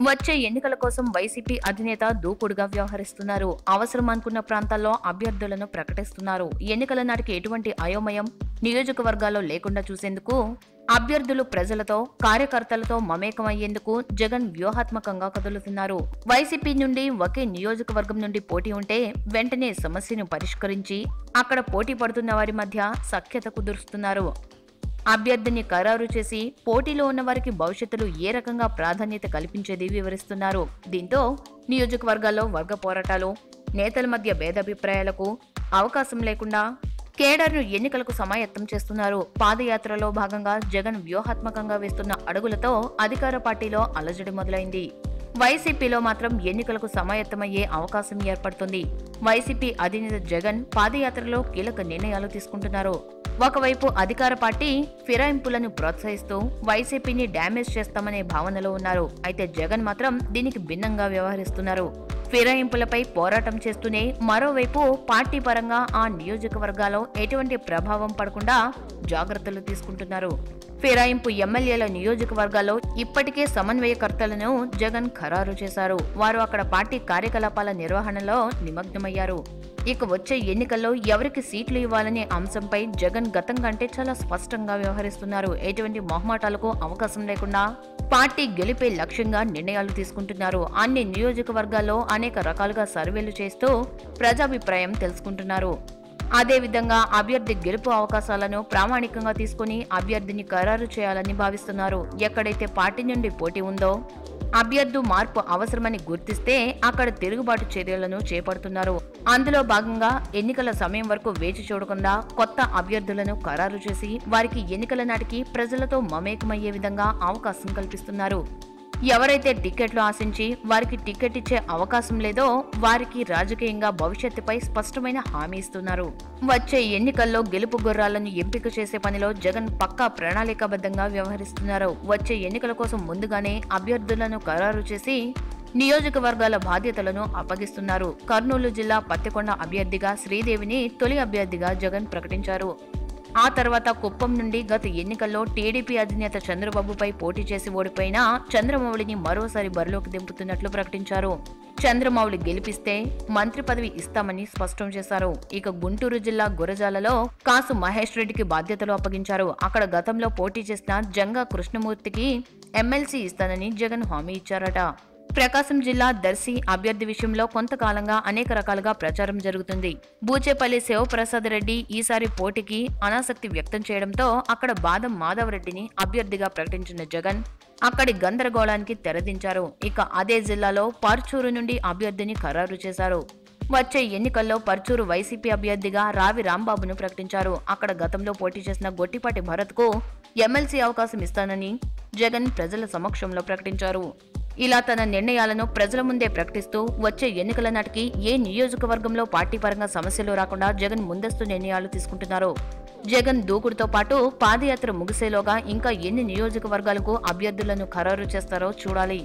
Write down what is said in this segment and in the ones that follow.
వచ్చే ఎన్నికల కోసం వైసీపీ అధినేత దూకుడుగా వ్యవహరిస్తున్నారు అవసరం అనుకున్న ప్రాంతాల్లో అభ్యర్థులను ప్రకటిస్తున్నారు ఎన్నికల నాటికి ఎటువంటి అయోమయం నియోజకవర్గాల్లో లేకుండా చూసేందుకు అభ్యర్థులు ప్రజలతో కార్యకర్తలతో మమేకమయ్యేందుకు జగన్ వ్యూహాత్మకంగా కదులుతున్నారు వైసీపీ నుండి ఒకే నియోజకవర్గం నుండి పోటీ ఉంటే వెంటనే సమస్యను పరిష్కరించి అక్కడ పోటీ పడుతున్న వారి మధ్య సఖ్యత కుదురుస్తున్నారు అభ్యర్థిని ఖరారు చేసి పోటీలో ఉన్న వారికి భవిష్యత్తులో ఏ రకంగా ప్రాధాన్యత కల్పించేది వివరిస్తున్నారు దీంతో నియోజకవర్గాల్లో వర్గ పోరాటాలు నేతల మధ్య భేదాభిప్రాయాలకు అవకాశం లేకుండా కేడర్ను ఎన్నికలకు సమాయత్తం చేస్తున్నారు పాదయాత్రలో భాగంగా జగన్ వ్యూహాత్మకంగా వేస్తున్న అడుగులతో అధికార పార్టీలో అలజడి మొదలైంది వైసీపీలో మాత్రం ఎన్నికలకు సమాయత్తమయ్యే అవకాశం ఏర్పడుతుంది వైసీపీ అధినేత జగన్ పాదయాత్రలో కీలక నిర్ణయాలు తీసుకుంటున్నారు ఒకవైపు అధికార పార్టీ ఫిరాయింపులను ప్రోత్సహిస్తూ వైసీపీని డ్యామేజ్ చేస్తామనే భావనలో ఉన్నారు అయితే జగన్ మాత్రం దీనికి భిన్నంగా వ్యవహరిస్తున్నారు ఫిరాయింపులపై పోరాటం చేస్తూనే మరోవైపు పార్టీ పరంగా ఆ నియోజకవర్గాల్లో ఎటువంటి ప్రభావం పడకుండా జాగ్రత్తలు తీసుకుంటున్నారు ఫిరాయింపు ఎమ్మెల్యేల నియోజకవర్గాల్లో ఇప్పటికే సమన్వయకర్తలను జగన్ ఖరారు చేశారు వారు అక్కడ పార్టీ కార్యకలాపాల నిర్వహణలో నిమగ్నమయ్యారు ఇక వచ్చే ఎన్నికల్లో ఎవరికి సీట్లు ఇవ్వాలనే అంశంపై జగన్ గతం కంటే చాలా స్పష్టంగా వ్యవహరిస్తున్నారు ఎటువంటి మొహమాటాలకు అవకాశం లేకుండా పార్టీ గెలిపే లక్ష్యంగా నిర్ణయాలు తీసుకుంటున్నారు అన్ని నియోజకవర్గాల్లో అనేక రకాలుగా సర్వేలు చేస్తూ ప్రజాభిప్రాయం తెలుసుకుంటున్నారు అదేవిధంగా అభ్యర్థి గెలుపు అవకాశాలను ప్రామాణికంగా తీసుకుని అభ్యర్థిని ఖరారు చేయాలని భావిస్తున్నారు ఎక్కడైతే పార్టీ నుండి పోటీ ఉందో అభ్యర్థు మార్పు అవసరమని గుర్తిస్తే అక్కడ తిరుగుబాటు చర్యలను చేపడుతున్నారు అందులో భాగంగా ఎన్నికల సమయం వరకు వేచి చూడకుండా కొత్త అభ్యర్థులను ఖరారు చేసి వారికి ఎన్నికల నాటికి ప్రజలతో మమేకమయ్యే విధంగా అవకాశం కల్పిస్తున్నారు ఎవరైతే టికెట్లు ఆశించి వారికి టికెట్ ఇచ్చే అవకాశం లేదో వారికి రాజకీయంగా భవిష్యత్తుపై స్పష్టమైన హామీ ఇస్తున్నారు వచ్చే ఎన్నికల్లో గెలుపు గుర్రాలను ఎంపిక చేసే పనిలో జగన్ పక్కా ప్రణాళికాబద్ధంగా వ్యవహరిస్తున్నారు వచ్చే ఎన్నికల కోసం ముందుగానే అభ్యర్థులను ఖరారు చేసి నియోజకవర్గాల బాధ్యతలను అప్పగిస్తున్నారు కర్నూలు జిల్లా పత్తికొండ అభ్యర్థిగా శ్రీదేవిని తొలి అభ్యర్థిగా జగన్ ప్రకటించారు ఆ తర్వాత కుప్పం నుండి గత ఎన్నికల్లో టీడీపీ అధినేత చంద్రబాబుపై పోటీ చేసి ఓడిపోయిన చంద్రమౌళిని మరోసారి బరిలోకి దింపుతున్నట్లు ప్రకటించారు చంద్రమౌళి గెలిపిస్తే మంత్రి పదవి ఇస్తామని స్పష్టం చేశారు ఇక గుంటూరు జిల్లా గురజాలలో కాసు మహేష్ రెడ్డికి బాధ్యతలు అప్పగించారు అక్కడ గతంలో పోటీ చేసిన జంగా కృష్ణమూర్తికి ఎమ్మెల్సీ ఇస్తానని జగన్ హామీ ఇచ్చారట ప్రకాశం జిల్లా దర్శి అభ్యర్థి విషయంలో కొంతకాలంగా అనేక రకాలుగా ప్రచారం జరుగుతుంది బూచేపల్లి శివప్రసాద్ రెడ్డి ఈసారి పోటీకి అనాసక్తి వ్యక్తం చేయడంతో అక్కడ బాదం మాధవరెడ్డిని అభ్యర్థిగా ప్రకటించిన జగన్ అక్కడి గందరగోళానికి తెరదించారు ఇక అదే జిల్లాలో పర్చూరు నుండి అభ్యర్థిని ఖరారు చేశారు వచ్చే ఎన్నికల్లో పర్చూరు వైసీపీ అభ్యర్థిగా రావి రాంబాబును ప్రకటించారు అక్కడ గతంలో పోటీ చేసిన గొట్టిపాటి భరత్కు ఎమ్మెల్సీ అవకాశం ఇస్తానని జగన్ ప్రజల సమక్షంలో ప్రకటించారు ఇలా తన నిర్ణయాలను ప్రజల ముందే ప్రకటిస్తూ వచ్చే ఎన్నికల నాటికి ఏ నియోజకవర్గంలో పార్టీ పరంగా సమస్యలు రాకుండా జగన్ ముందస్తు నిర్ణయాలు తీసుకుంటున్నారు జగన్ దూకుడుతో పాటు పాదయాత్ర ముగిసేలోగా ఇంకా ఎన్ని నియోజకవర్గాలకు అభ్యర్థులను ఖరారు చేస్తారో చూడాలి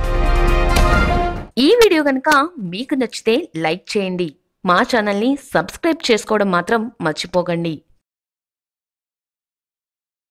ఈ వీడియో కనుక మీకు నచ్చితే లైక్ చేయండి మా ఛానల్ని సబ్స్క్రైబ్ చేసుకోవడం మాత్రం మర్చిపోకండి